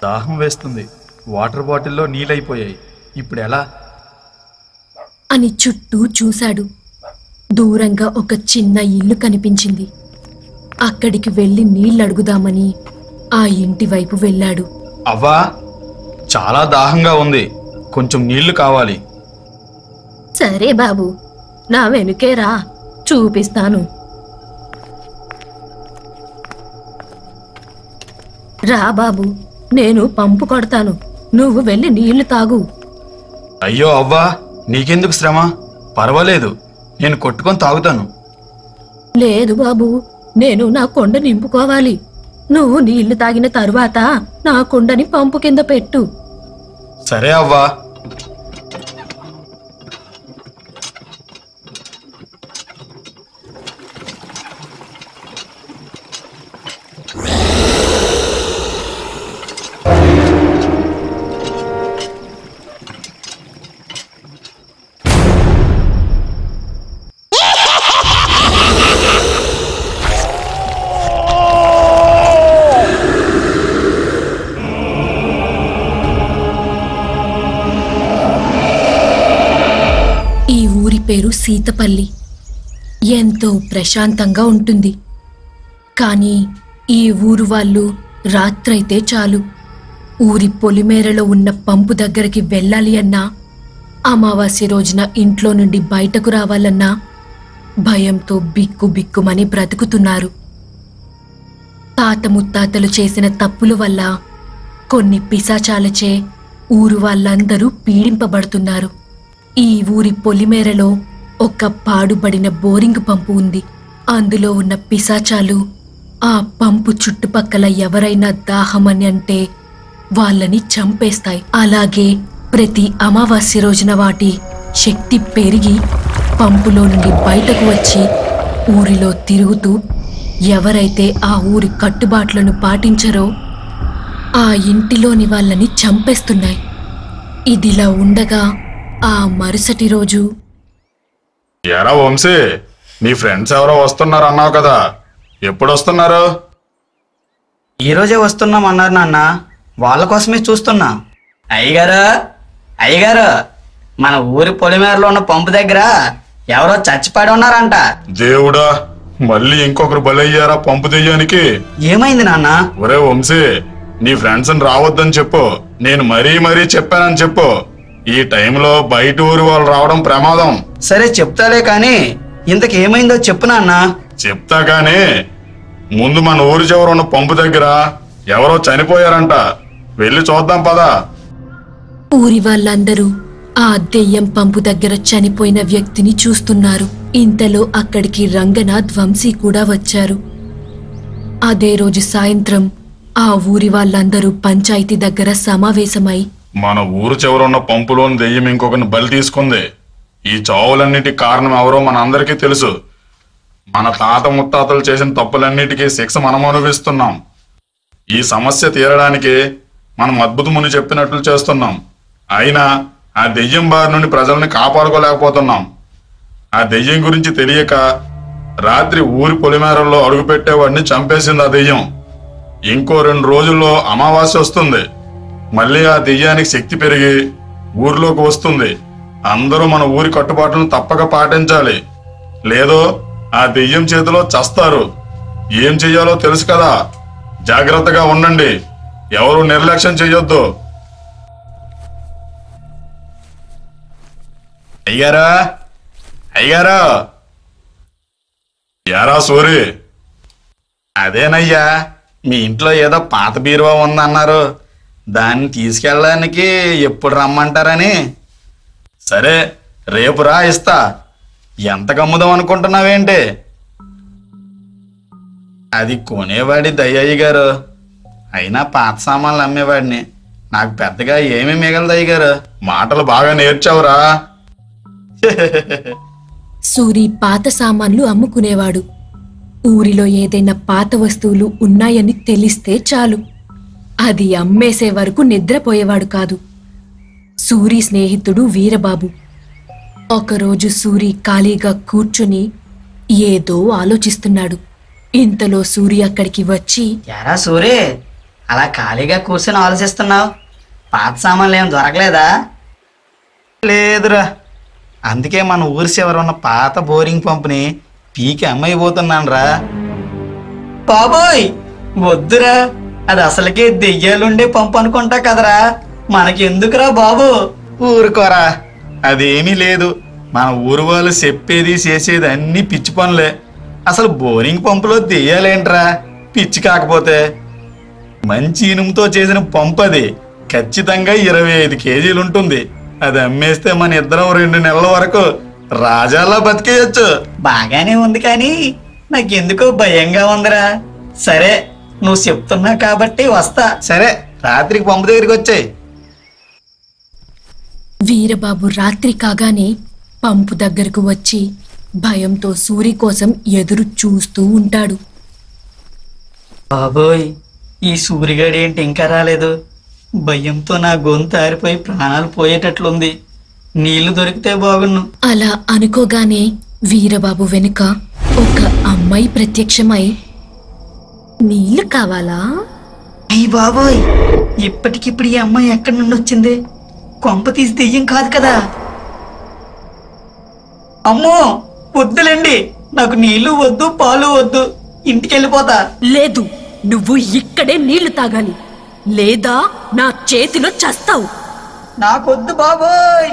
దాహం వేస్తుంది వాటర్ బాటిల్లో నీళ్ళైపోయాయి ఇప్పుడు ఎలా అని చుట్టూ చూశాడు దూరంగా ఒక చిన్న ఇల్లు కనిపించింది అక్కడికి వెళ్ళి నీళ్ళడుగుదామని ఆ ఇంటి వైపు వెళ్ళాడు అవ్వా చాలా దాహంగా ఉంది కొంచెం నీళ్లు కావాలి సరే బాబు నా వెనుకే రా చూపిస్తాను రా బాబు నేను పంపు కొడతాను నువ్వు వెళ్ళి నీళ్లు తాగు అయ్యో అవ్వా నీకెందుకు శ్రమ పర్వాలేదు నేను కొట్టుకొని తాగుతాను లేదు బాబు నేను నా కొండ నింపుకోవాలి నువ్వు నీళ్లు తాగిన తరువాత నా కొండని పంపు కింద పెట్టు సరే అవ్వా ఈ ఊరి పేరు సీతపల్లి ఎంతో ప్రశాంతంగా ఉంటుంది కానీ ఈ ఊరు వాళ్ళు రాత్రైతే చాలు ఊరి పొలిమేరలో ఉన్న పంపు దగ్గరికి వెళ్ళాలి అన్నా అమావాస్య రోజున ఇంట్లో నుండి బయటకు రావాలన్నా భయంతో బిక్కు బిక్కుమని బ్రతుకుతున్నారు తాత ముత్తాతలు చేసిన తప్పుల వల్ల కొన్ని పిశాచాలచే ఊరు వాళ్ళందరూ పీడింపబడుతున్నారు ఈ ఊరి పొలిమేరలో ఒక పాడుబడిన బోరింగ్ పంపు ఉంది అందులో ఉన్న పిశాచాలు ఆ పంపు చుట్టుపక్కల ఎవరైనా దాహమని అంటే వాళ్ళని చంపేస్తాయి అలాగే ప్రతి అమావాస్య రోజున వాటి శక్తి పెరిగి పంపులో నుండి బయటకు వచ్చి ఊరిలో తిరుగుతూ ఎవరైతే ఆ ఊరి కట్టుబాట్లను పాటించరో ఆ ఇంటిలోని వాళ్ళని చంపేస్తున్నాయి ఇదిలా ఉండగా ఆ మరుసటి రోజు ఎరా వంశీ నీ ఫ్రెండ్స్ ఎవరో వస్తున్నారు అన్నావు కదా ఎప్పుడు వస్తున్నారు ఈ రోజే వస్తున్నాం అన్నారు నాన్న వాళ్ళ కోసమే చూస్తున్నా అయ్యగారు అయ్యగారు మన ఊరి పొలిమేరలో ఉన్న పంపు దగ్గర ఎవరో చచ్చిపడి ఉన్నారంట దేవుడా మళ్ళీ ఇంకొకరు బలయ్యారా పంపు దెయ్యానికి ఏమైంది నాన్న ఒరే వంశీ నీ ఫ్రెండ్స్ రావద్దని చెప్పు నేను మరీ మరీ చెప్పానని చెప్పు ఈ టైంలో బయట ఊరి వాళ్ళు రావడం ప్రమాదం సరే చెప్తాలే కానీ ఇంతకు ఏమైందో చెప్పు నాన్న చెప్తా గానీ ముందు మన ఊరి చివర ఉన్న పంపు దగ్గర ఎవరో చనిపోయారంట వెళ్ళి చూద్దాం పదా ఊరి వాళ్ళందరూ ఆ దెయ్యం పంపు దగ్గర చనిపోయిన వ్యక్తిని చూస్తున్నారు ఇంతలో అక్కడికి రంగనాథ్ వంశీ కూడా వచ్చారు అదే రోజు సాయంత్రం ఆ ఊరి వాళ్ళందరూ పంచాయతీ దగ్గర సమావేశమై మన ఊరు చివరున్న పంపులోని దెయ్యం ఇంకొకరిని బలి తీసుకుంది ఈ చావులన్నిటి కారణం ఎవరో మన అందరికీ తెలుసు మన తాత ముత్తాతలు చేసిన తప్పులన్నిటికీ శిక్ష మనం అనుభవిస్తున్నాం ఈ సమస్య తీరడానికి మనం అద్భుతముని చెప్పినట్లు చేస్తున్నాం అయినా ఆ దెయ్యం బారి నుండి ప్రజల్ని కాపాడుకోలేకపోతున్నాం ఆ దెయ్యం గురించి తెలియక రాత్రి ఊరి పొలిమేరల్లో అడుగుపెట్టేవాడిని చంపేసింది ఆ దెయ్యం ఇంకో రెండు రోజుల్లో అమావాస్య వస్తుంది మళ్ళీ ఆ దెయ్యానికి శక్తి పెరిగి ఊర్లోకి వస్తుంది అందరూ మన ఊరి కట్టుబాట్లను తప్పక పాటించాలి లేదో ఆ దెయ్యం చేతిలో చస్తారు ఏం చెయ్యాలో తెలుసు కదా జాగ్రత్తగా ఉండండి ఎవరు నిర్లక్ష్యం చెయ్యొద్దు అయ్యారా అయ్యారా యారా సూరి అదేనయ్యా మీ ఇంట్లో ఏదో పాత బీరువా ఉందన్నారు దాన్ని తీసుకెళ్ళడానికి ఎప్పుడు రమ్మంటారని సరే రేపు రా ఇస్తా ఎంత కమ్ముదాం అనుకుంటున్నావేంటి అది కొనేవాడి దయ్యయ్య గారు అయినా పాత సామాన్లు అమ్మేవాడిని నాకు పెద్దగా ఏమీ మిగలదు అయ్య గారు మాటలు బాగా నేర్చావురా సూరి పాత సామాన్లు అమ్ముకునేవాడు ఊరిలో ఏదైనా పాత వస్తువులు ఉన్నాయని తెలిస్తే చాలు అది అమ్మేసే వరకు నిద్రపోయేవాడు కాదు సూరి స్నేహితుడు వీరబాబు ఒకరోజు సూరి ఖాళీగా కూర్చుని ఏదో ఆలోచిస్తున్నాడు ఇంతలో సూరి అక్కడికి వచ్చి ఎరా సూరే అలా ఖాళీగా కూర్చొని ఆలోచిస్తున్నావు పాత సామాన్లు ఏం దొరకలేదా లేదురా అందుకే మన ఊరి చివర ఉన్న పాత బోరింగ్ పంపుని పీకి అమ్మైపోతున్నాను రా బాబోయ్ వద్దురా అది అసలుకే దెయ్యాలుండే పంపు అనుకుంటా కదరా మనకెందుకురా బాబు ఊరుకోరా అదేమీ లేదు మన ఊరు వాళ్ళు చెప్పేది చేసేది అన్ని పిచ్చి పనులే అసలు బోరింగ్ పంపులో దెయ్యాలేంట్రా పిచ్చి కాకపోతే మంచి ఇనుముతో చేసిన పంపు అది ఖచ్చితంగా ఇరవై ఐదు కేజీలు ఉంటుంది అది అమ్మేస్తే మన ఇద్దరం రెండు నెలల వరకు రాజాలా బతికేయచ్చు బాగానే ఉంది కానీ నాకెందుకో భయంగా ఉందిరా సరే నువ్వు చెప్తున్నా కాబట్టి వస్తా సరే రాత్రికి పంపు దగ్గరికి వచ్చాయి వీరబాబు రాత్రి కాగానే పంపు దగ్గరకు వచ్చి భయంతో సూరి కోసం ఎదురు చూస్తూ ఉంటాడు బాబోయ్ ఈ సూరిగాడు ఏంటి ఇంకా రాలేదు భయంతో నా గొంతు ఆరిపోయి ప్రాణాలు పోయేటట్లుంది నీళ్లు దొరికితే బాగున్ను అలా అనుకోగానే వీరబాబు వెనుక ఒక అమ్మాయి ప్రత్యక్షమై నీళ్లు కావాలా అయ్యి బాబోయ్ ఇప్పటికిప్పుడు ఈ అమ్మాయి ఎక్కడి నుండి వచ్చింది కొంప తీసి దెయ్యం కాదు కదా అమ్మో వద్దులేండి నాకు నీళ్లు వద్దు పాలు వద్దు ఇంటికి వెళ్ళిపోతా లేదు నువ్వు ఇక్కడే నీళ్లు తాగాలి లేదా నా చేతిలో చస్తావు నాకొద్దు బాబోయ్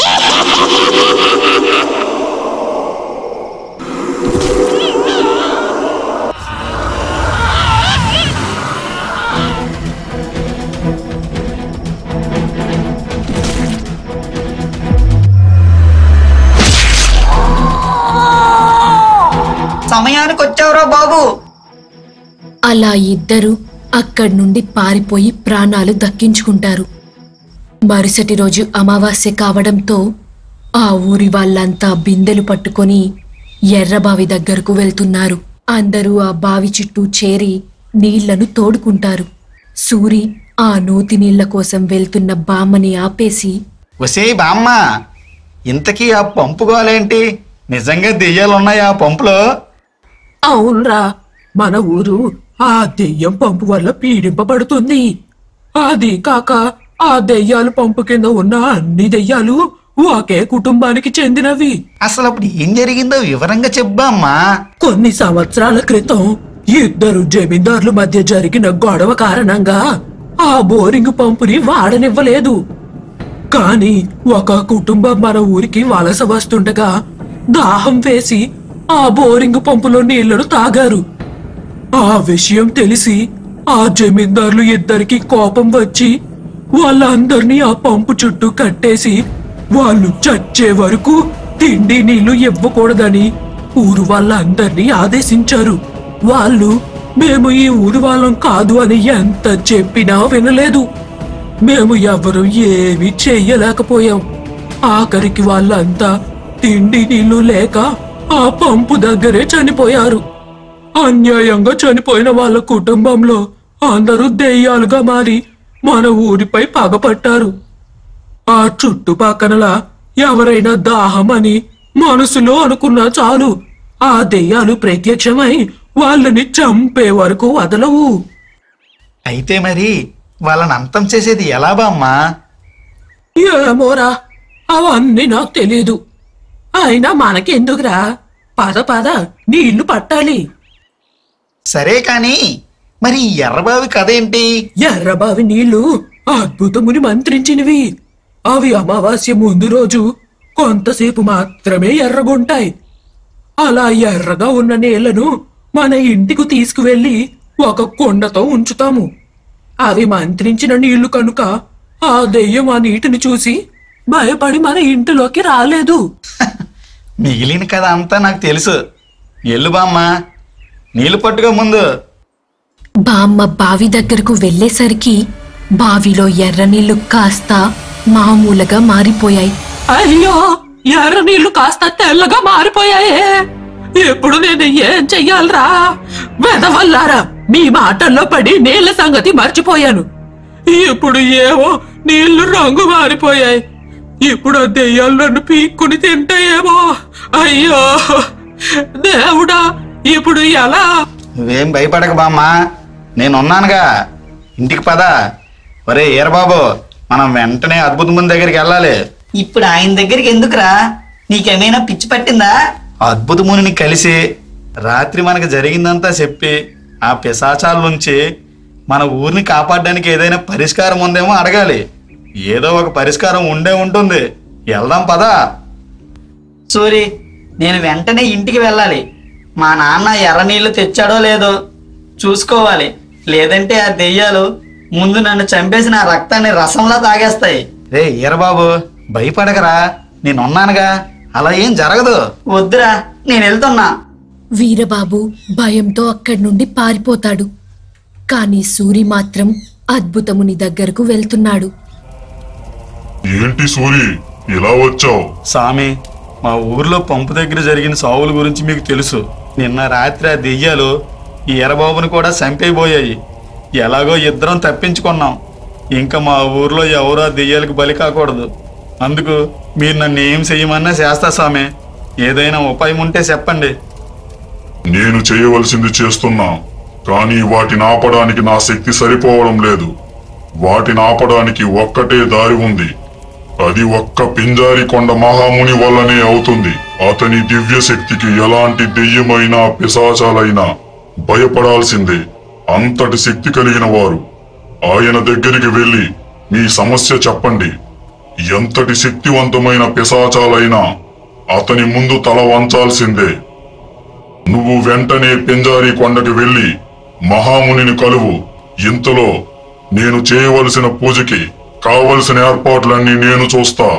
సమయానికి వచ్చావురా బాబు అలా ఇద్దరు అక్కడి నుండి పారిపోయి ప్రాణాలు దక్కించుకుంటారు మరుసటి రోజు అమావాస్య కావడంతో ఆ ఊరి వాళ్ళంతా బిందెలు పట్టుకొని ఎర్రబావి దగ్గరకు వెళ్తున్నారు అందరూ ఆ బావి చుట్టూ చేరి నీళ్లను తోడుకుంటారు సూరి ఆ నూతి నీళ్ల కోసం వెళ్తున్న బామ్మని ఆపేసి ఒసేయ్ బామ్మ ఇంతకీ ఆ పంపు గోలేంటి నిజంగా దెయ్యాలున్నాయి ఆ పంపులో అవునరా మన ఊరు ఆ దెయ్యం పంపు వల్ల పీడింపబడుతుంది అది కాక ఆ దెయ్యాలు పంపు కింద ఉన్న అన్ని దెయ్యాలు ఒకే కుటుంబానికి చెందినవి అసలు అప్పుడు ఏం జరిగిందో వివరంగా చెప్పమ్మా కొన్ని సంవత్సరాల క్రితం ఇద్దరు జమీందారుల మధ్య జరిగిన గొడవ కారణంగా ఆ బోరింగ్ పంపుని వాడనివ్వలేదు కానీ ఒక కుటుంబం మన ఊరికి వలస వస్తుండగా దాహం వేసి ఆ బోరింగ్ పంపులో నీళ్లను తాగారు ఆ విషయం తెలిసి ఆ జమీందారులు ఇద్దరికి కోపం వచ్చి వాళ్ళందర్నీ ఆ పంపు చుట్టూ కట్టేసి వాళ్ళు చచ్చే వరకు తిండి నీళ్లు ఇవ్వకూడదని ఊరు వాళ్ళందర్నీ ఆదేశించారు వాళ్ళు మేము ఈ ఊరి వాళ్ళం కాదు అని ఎంత చెప్పినా వినలేదు మేము ఎవరు ఏమీ చెయ్యలేకపోయాం ఆఖరికి వాళ్ళంతా తిండి నీళ్లు లేక ఆ పంపు దగ్గరే చనిపోయారు అన్యాయంగా చనిపోయిన వాళ్ళ కుటుంబంలో అందరూ దెయ్యాలుగా మారి మన ఊరిపై పగపట్టారు ఆ చుట్టుపక్కనలా ఎవరైనా దాహమని మనసులో అనుకున్నా చాలు ఆ దెయ్యాలు ప్రత్యక్షమై వాళ్ళని చంపే వరకు వదలవు అయితే మరి వాళ్ళని అంతం చేసేది ఎలా బామ్మా ఏమోరా అవన్నీ నాకు తెలీదు అయినా మనకెందుకురా పద పద నీళ్లు పట్టాలి సరే కాని మరి ఈ ఎర్రబావి కథ ఏంటి ఎర్రబావి నీళ్లు అద్భుతముని మంత్రించినవి అవి అమావాస్య ముందు రోజు కొంతసేపు మాత్రమే ఎర్రగుంటాయి అలా ఎర్రగా ఉన్న నీళ్లను మన ఇంటికి తీసుకువెళ్లి ఒక కొండతో ఉంచుతాము అవి మంత్రించిన నీళ్లు కనుక ఆ దెయ్యం ఆ నీటిని చూసి భయపడి మన ఇంటిలోకి రాలేదు మిగిలిన కథ అంతా నాకు తెలుసు ఎల్లు బామ్మ నీళ్లు పట్టుకో ముందు బామ్మ బావి దగ్గరకు వెళ్ళేసరికి బావిలో ఎర్రనీళ్లు కాస్త మామూలుగా మారిపోయాయి అయ్యో ఎర్ర నీళ్లు కాస్త తెల్లగా మారిపోయాయే ఇప్పుడు నేను ఏం చెయ్యాలరా వెదవల్లారా మీ మాటల్లో పడి నీళ్ల సంగతి మర్చిపోయాను ఇప్పుడు ఏవో నీళ్లు రంగు మారిపోయాయి ఇప్పుడు ఆ దెయ్యాలు నన్ను పీక్కుని తింటాయేమో అయ్యో దేవుడా ఇప్పుడు ఎలా నువ్వేం భయపడక బామ్మ నేనున్నానుగా ఇంటికి పదా ఒరే ఈరబాబు మనం వెంటనే అద్భుతముని దగ్గరికి వెళ్ళాలి ఇప్పుడు ఆయన దగ్గరికి ఎందుకురా నీకేమైనా పిచ్చి పట్టిందా అద్భుతముని కలిసి రాత్రి మనకు జరిగిందంతా చెప్పి ఆ పిశాచాల నుంచి మన ఊరిని కాపాడడానికి ఏదైనా పరిష్కారం ఉందేమో అడగాలి ఏదో ఒక పరిష్కారం ఉండే ఉంటుంది వెళ్దాం పదా సూరి నేను వెంటనే ఇంటికి వెళ్ళాలి మా నాన్న ఎర్ర నీళ్లు తెచ్చాడో లేదో చూసుకోవాలి లేదంటే ఆ దెయ్యాలు ముందు నన్ను చంపేసి నా రక్తాన్ని రసంలా తాగేస్తాయి రే ఈరబాబు భయపడకరా నేనున్నానుగా అలా ఏం జరగదు వద్దురా నేను వెళ్తున్నా వీరబాబు భయంతో అక్కడి నుండి పారిపోతాడు కాని సూరి మాత్రం అద్భుతముని దగ్గరకు వెళ్తున్నాడు ఏంటి సూరి ఇలా వచ్చావు స్వామి మా ఊర్లో పంపు దగ్గర జరిగిన సావుల గురించి మీకు తెలుసు నిన్న రాత్రి ఆ దెయ్యాలు ఈ ఎర్రబాబుని కూడా చంపేయబోయాయి ఎలాగో ఇద్దరం తప్పించుకున్నాం ఇంకా మా ఊర్లో ఎవరు ఆ దెయ్యాలకు బలి కాకూడదు అందుకు మీరు నన్ను ఏం చెయ్యమన్నా చేస్తా స్వామి ఏదైనా ఉపాయం ఉంటే చెప్పండి నేను చేయవలసింది చేస్తున్నా కానీ వాటిని ఆపడానికి నా శక్తి సరిపోవడం లేదు వాటిని ఆపడానికి ఒక్కటే దారి ఉంది అది ఒక్క పింజారి కొండ మహాముని వల్లనే అవుతుంది అతని దివ్య శక్తికి ఎలాంటి దెయ్యమైనా పిశాచాలైనా భయపడాల్సిందే అంతటి శక్తి కలిగిన వారు ఆయన దగ్గరికి వెళ్ళి మీ సమస్య చెప్పండి ఎంతటి శక్తివంతమైన పిశాచాలైనా అతని ముందు తల వంచాల్సిందే నువ్వు వెంటనే పింజారి కొండకి వెళ్ళి మహామునిని కలువు ఇంతలో నేను చేయవలసిన పూజకి కావలసిన ఏర్పాట్లన్నీ నేను చూస్తా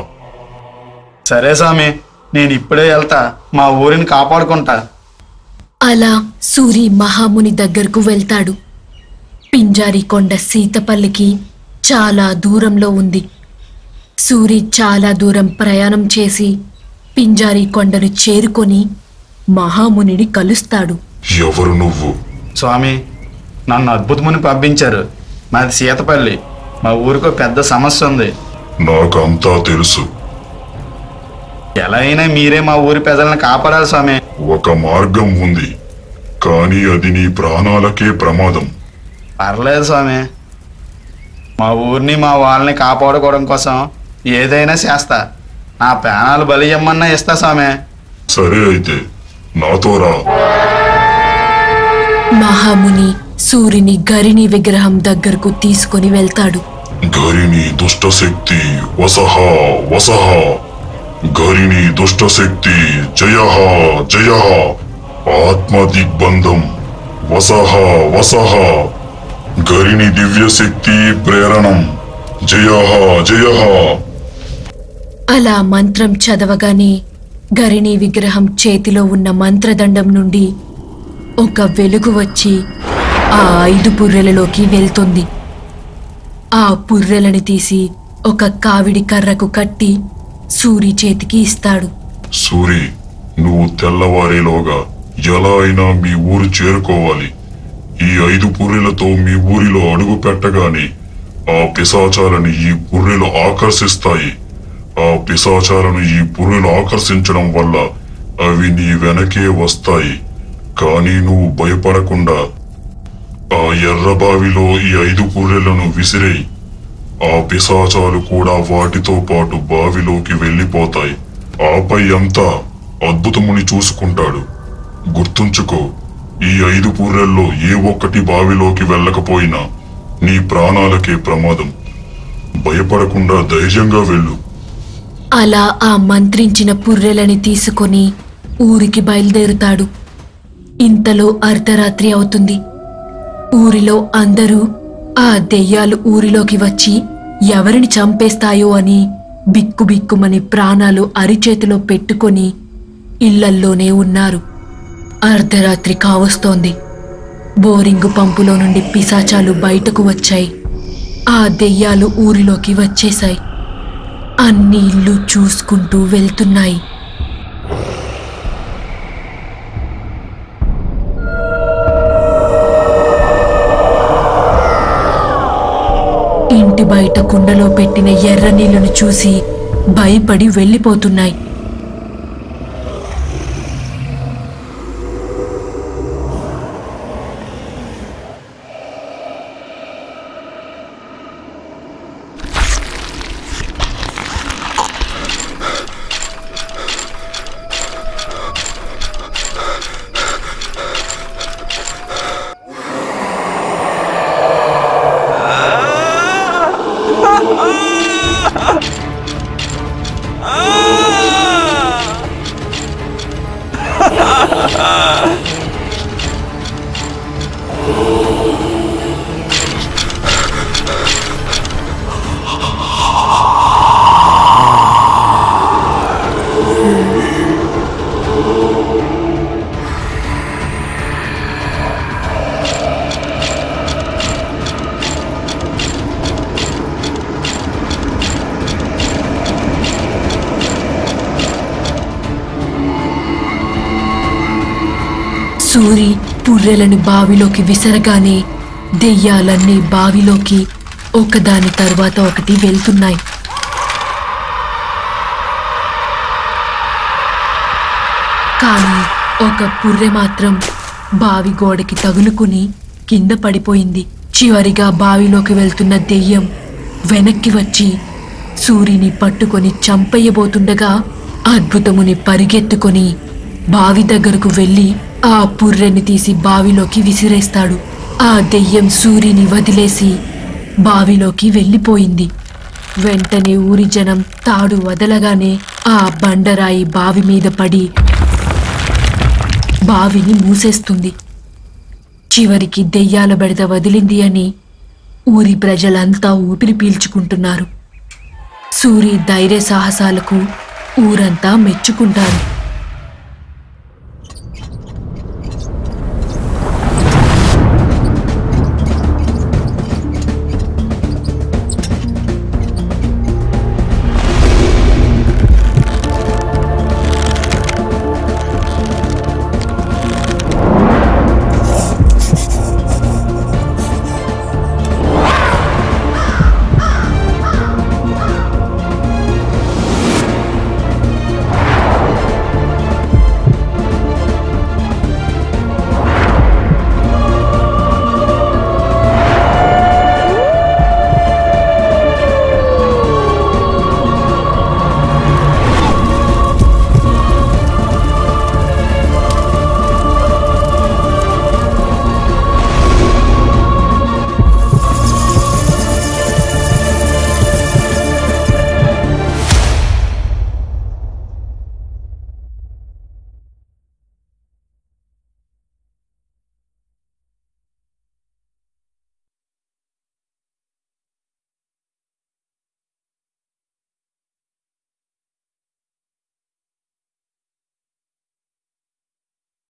సరే స్వామి నేను ఇప్పుడే వెళ్తా మా ఊరిని కాపాడుకుంటా అలా సూరి మహాముని దగ్గరకు వెళ్తాడు పింజారి కొండ సీతపల్లికి చాలా దూరంలో ఉంది సూరి చాలా దూరం ప్రయాణం చేసి పింజారి కొండను చేరుకొని మహామునిని కలుస్తాడు ఎవరు నువ్వు స్వామి నన్ను అద్భుతముని పంపించారు మాది సీతపల్లి మా ఊరికో పెద్ద సమస్య ఉంది నాకంతా తెలుసు ఎలా అయినా మీరే మా ఊరి ప్రజలను కాపాడాలి స్వామి ఒక మార్గం ఉంది కానీ అది నీ ప్రాణాలకే ప్రమాదం పర్లేదు స్వామి మా ఊరిని మా వాళ్ళని కాపాడుకోవడం కోసం ఏదైనా చేస్తా నా ప్రాణాలు బలి ఇమ్మన్నా ఇస్తా స్వామి సరే అయితే నాతో రా మహాముని సూరిని గరిని విగ్రహం దగ్గరకు తీసుకొని వెళ్తాడు గరిని దుష్ట శక్తి వసహ వసహ గరిని దుష్ట శక్తి జయ జయ ఆత్మ దిగ్బంధం వసహ వసహ గరిని దివ్య శక్తి ప్రేరణం జయ జయ అలా మంత్రం చదవగానే గరిణి విగ్రహం చేతిలో ఉన్న మంత్రదండం నుండి ఒక వెలుగు వచ్చి ఆ ఐదు పుర్రెలలోకి వెళ్తుంది ఆ పుర్రెలని తీసి ఒక కావిడి కర్రకు కట్టి సూరి చేతికి ఇస్తాడు సూరి నువ్వు తెల్లవారేలోగా ఎలా అయినా మీ ఊరు చేరుకోవాలి ఈ ఐదు పుర్రెలతో మీ ఊరిలో అడుగు పెట్టగానే ఆ పిశాచాలని ఈ పుర్రెలు ఆకర్షిస్తాయి ఆ పిశాచాలను ఈ పుర్రెలు ఆకర్షించడం వల్ల అవి నీ వెనకే వస్తాయి కానీ నువ్వు భయపడకుండా ఆ ఎర్రబావిలో ఈ ఐదు పుర్రెలను విసిరేయి ఆ పిశాచాలు కూడా వాటితో పాటు బావిలోకి వెళ్ళిపోతాయి ఆపై అంతా అద్భుతముని చూసుకుంటాడు గుర్తుంచుకో ఈ ఐదు పూర్రెల్లో ఏ ఒక్కటి బావిలోకి వెళ్ళకపోయినా నీ ప్రాణాలకే ప్రమాదం భయపడకుండా ధైర్యంగా వెళ్ళు అలా ఆ మంత్రించిన పుర్రెలని తీసుకొని ఊరికి బయలుదేరుతాడు ఇంతలో అర్ధరాత్రి అవుతుంది ఊరిలో అందరూ ఆ దెయ్యాలు ఊరిలోకి వచ్చి ఎవరిని చంపేస్తాయో అని బిక్కుబిక్కుమని ప్రాణాలు అరిచేతిలో పెట్టుకొని ఇళ్లల్లోనే ఉన్నారు అర్ధరాత్రి కావస్తోంది బోరింగు పంపులో నుండి పిశాచాలు బయటకు వచ్చాయి ఆ దెయ్యాలు ఊరిలోకి వచ్చేశాయి అన్ని ఇల్లు చూసుకుంటూ వెళ్తున్నాయి ఇంటి బయట కుండలో పెట్టిన ఎర్ర నీళ్లను చూసి భయపడి వెళ్ళిపోతున్నాయి సూరి పుర్రెలను బావిలోకి విసరగానే దెయ్యాలన్నీ బావిలోకి ఒకదాని తర్వాత ఒకటి వెళ్తున్నాయి కానీ ఒక పుర్రె మాత్రం బావి గోడకి తగులుకుని కింద పడిపోయింది చివరిగా బావిలోకి వెళ్తున్న దెయ్యం వెనక్కి వచ్చి సూరిని పట్టుకొని చంపయ్యబోతుండగా అద్భుతముని పరిగెత్తుకొని బావి దగ్గరకు వెళ్ళి ఆ పుర్రెని తీసి బావిలోకి విసిరేస్తాడు ఆ దెయ్యం సూరిని వదిలేసి బావిలోకి వెళ్ళిపోయింది వెంటనే ఊరి జనం తాడు వదలగానే ఆ బండరాయి బావి మీద పడి బావిని మూసేస్తుంది చివరికి దెయ్యాల బెడద వదిలింది అని ఊరి ప్రజలంతా ఊపిరి పీల్చుకుంటున్నారు సూరి ధైర్య సాహసాలకు ఊరంతా మెచ్చుకుంటారు